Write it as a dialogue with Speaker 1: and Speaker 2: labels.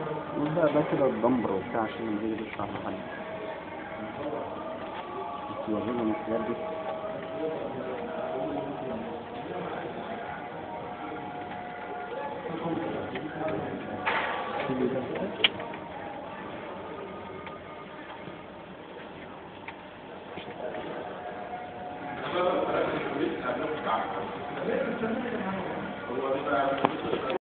Speaker 1: وده ده كده الدمبر وبتاع عشان لما يجي يشرح لحد بس يورينا الحاجات دي